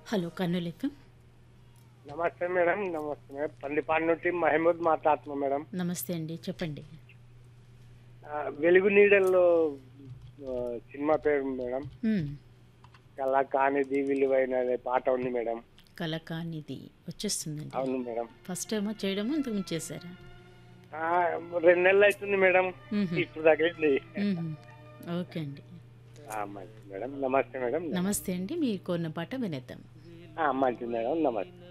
Hello Kurnool FM నమస్తే madam నమస్తే madam Pallipadu నుండి మహమూద్ మాట్లాడుతున్నాం మేడం నమస్తే అండి చెప్పండి ఆ, వెలుగు నీడల్లో ఆ, సినిమా పేరు మేడం మ్మ్. కళ కానిది విలువైన అనే పాట ఉంది మేడం కలకానిది వచ్చేస్తుందండి అవును మేడం ఫస్ట్ టైమా చేయడము ఇంతకుముందు చేశారా ఆ, రెండు నెలలు అవుతుంది మేడం మ్మ్. ఇప్పుడు తగ్గింది మ్మ్. ఓకే అండి ఆ, మంచిది మేడం నమస్తే మేడం నమస్తే అండి మీరు కోరిన పాట వినేద్దాం ఆ, మంచిది మేడం నమస్తే